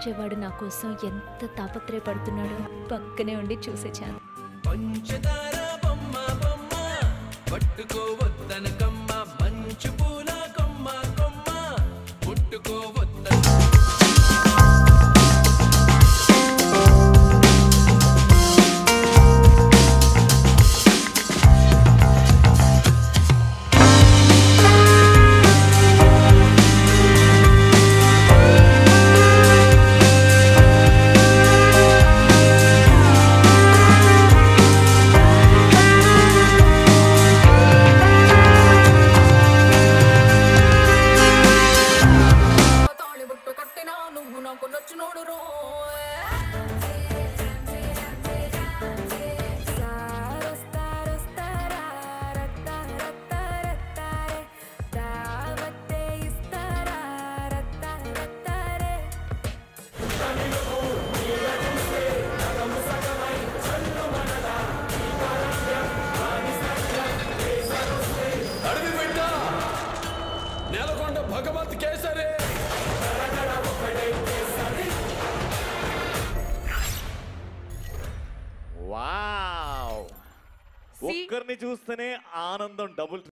ప్రేమించేవాడు నా కోసం ఎంత తాపత్రయపడుతున్నాడో పక్కనే ఉండి చూసేచాను పంచదార బొమ్మ బొమ్మ పట్టుకోవద్దనకమ్మ మంచు పూల కొమ్మ కొమ్మ ముట్టుకోవద్ద తాళి బుట్టు కట్టినా నువ్వు నాకు నచ్చినోడు రో అడవి బిడ్డ నెలకొండ భగవత్ కేసరి వావ్ ఒక్కరిని చూస్తేనే ఆనందం డబుల్